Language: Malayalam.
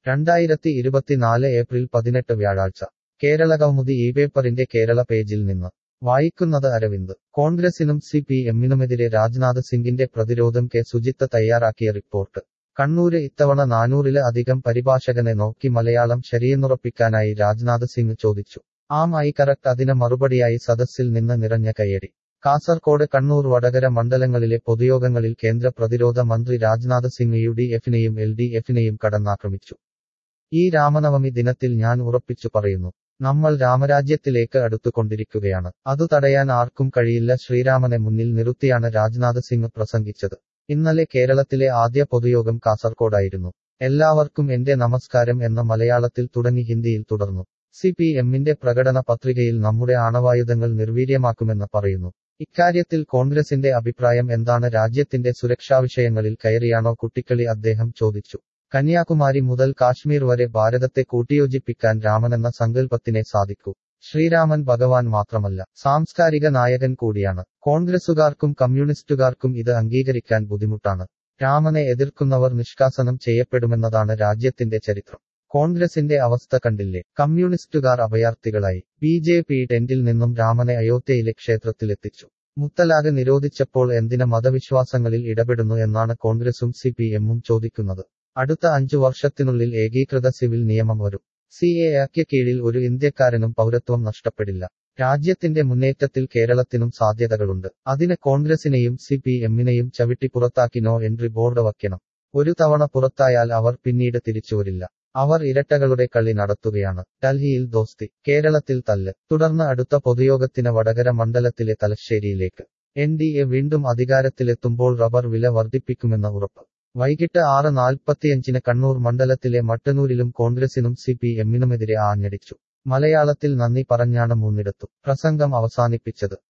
രണ്ടായിരത്തി ഇരുപത്തിനാല് ഏപ്രിൽ പതിനെട്ട് വ്യാഴാഴ്ച കേരള കൗമുദി ഈ പേപ്പറിന്റെ കേരള പേജിൽ നിന്ന് വായിക്കുന്നത് അരവിന്ദ് കോൺഗ്രസിനും സി പി എമ്മിനുമെതിരെ രാജ്നാഥ് സിംഗിന്റെ പ്രതിരോധം കെ സുജിത്ത് തയ്യാറാക്കിയ റിപ്പോർട്ട് കണ്ണൂര് ഇത്തവണ നാനൂറില് അധികം പരിഭാഷകനെ നോക്കി മലയാളം ശരിയെന്നുറപ്പിക്കാനായി രാജ്നാഥ് സിംഗ് ചോദിച്ചു ആം ഐ കറക്റ്റ് അതിന് മറുപടിയായി സദസ്സിൽ നിന്ന് നിറഞ്ഞ കയ്യടി കാസർകോട് കണ്ണൂർ വടകര മണ്ഡലങ്ങളിലെ പൊതുയോഗങ്ങളിൽ കേന്ദ്ര പ്രതിരോധ മന്ത്രി രാജ്നാഥ് സിംഗ് യു ഡി എഫിനെയും എൽ ഡി എഫിനെയും കടന്നാക്രമിച്ചു ഈ രാമനവമി ദിനത്തിൽ ഞാൻ ഉറപ്പിച്ചു പറയുന്നു നമ്മൾ രാമരാജ്യത്തിലേക്ക് അടുത്തുകൊണ്ടിരിക്കുകയാണ് അതു തടയാൻ ആർക്കും കഴിയില്ല ശ്രീരാമനെ മുന്നിൽ നിർത്തിയാണ് രാജ്നാഥ് സിംഗ് പ്രസംഗിച്ചത് ഇന്നലെ കേരളത്തിലെ ആദ്യ പൊതുയോഗം കാസർകോടായിരുന്നു എല്ലാവർക്കും എന്റെ നമസ്കാരം എന്ന മലയാളത്തിൽ തുടങ്ങി ഹിന്ദിയിൽ തുടർന്നു സി പി എമ്മിന്റെ പ്രകടന പത്രികയിൽ നമ്മുടെ ആണവായുധങ്ങൾ നിർവീര്യമാക്കുമെന്ന് പറയുന്നു ഇക്കാര്യത്തിൽ കോൺഗ്രസിന്റെ അഭിപ്രായം എന്താണ് രാജ്യത്തിന്റെ സുരക്ഷാവിഷയങ്ങളിൽ കയറിയാണോ കുട്ടിക്കളി അദ്ദേഹം ചോദിച്ചു കന്യാകുമാരി മുതൽ കാശ്മീർ വരെ ഭാരതത്തെ കൂട്ടിയോജിപ്പിക്കാൻ രാമനെന്ന സങ്കല്പത്തിനെ സാധിക്കൂ ശ്രീരാമൻ ഭഗവാൻ മാത്രമല്ല സാംസ്കാരിക നായകൻ കൂടിയാണ് കോൺഗ്രസുകാർക്കും കമ്മ്യൂണിസ്റ്റുകാർക്കും ഇത് അംഗീകരിക്കാൻ ബുദ്ധിമുട്ടാണ് രാമനെ എതിർക്കുന്നവർ നിഷ്കാസനം ചെയ്യപ്പെടുമെന്നതാണ് രാജ്യത്തിന്റെ ചരിത്രം കോൺഗ്രസിന്റെ അവസ്ഥ കണ്ടില്ലേ കമ്മ്യൂണിസ്റ്റുകാർ അഭയാർത്ഥികളായി ബി ജെ പി ടെന്റിൽ നിന്നും രാമനെ അയോധ്യയിലെ ക്ഷേത്രത്തിലെത്തിച്ചു മുത്തലാഖ് നിരോധിച്ചപ്പോൾ എന്തിന് മതവിശ്വാസങ്ങളിൽ ഇടപെടുന്നു എന്നാണ് കോൺഗ്രസും സി പി എമ്മും ചോദിക്കുന്നത് അടുത്ത അഞ്ചു വർഷത്തിനുള്ളിൽ ഏകീകൃത സിവിൽ നിയമം വരും സി എ ആക്കിയ കീഴിൽ ഒരു ഇന്ത്യക്കാരനും പൗരത്വം നഷ്ടപ്പെടില്ല രാജ്യത്തിന്റെ മുന്നേറ്റത്തിൽ കേരളത്തിനും സാധ്യതകളുണ്ട് അതിന് കോൺഗ്രസിനെയും സി പി എമ്മിനെയും ചവിട്ടി പുറത്താക്കി നോ എൻട്രി ബോർഡ് വയ്ക്കണം ഒരു തവണ പുറത്തായാൽ അവർ പിന്നീട് തിരിച്ചുവരില്ല അവർ ഇരട്ടകളുടെ കളി നടത്തുകയാണ് ഡൽഹിയിൽ ദോസ്തി കേരളത്തിൽ തല്ല് തുടർന്ന് അടുത്ത പൊതുയോഗത്തിന് വടകര മണ്ഡലത്തിലെ തലശ്ശേരിയിലേക്ക് എൻ ഡി എ വീണ്ടും അധികാരത്തിലെത്തുമ്പോൾ റബ്ബർ വില വർദ്ധിപ്പിക്കുമെന്ന ഉറപ്പ് വൈകിട്ട് ആറ് നാൽപ്പത്തിയഞ്ചിന് കണ്ണൂർ മണ്ഡലത്തിലെ മട്ടന്നൂരിലും കോൺഗ്രസിനും സി പി എമ്മിനുമെതിരെ ആഞ്ഞടിച്ചു മലയാളത്തിൽ നന്ദി പറഞ്ഞാണ് മൂന്നിടത്തും പ്രസംഗം അവസാനിപ്പിച്ചത്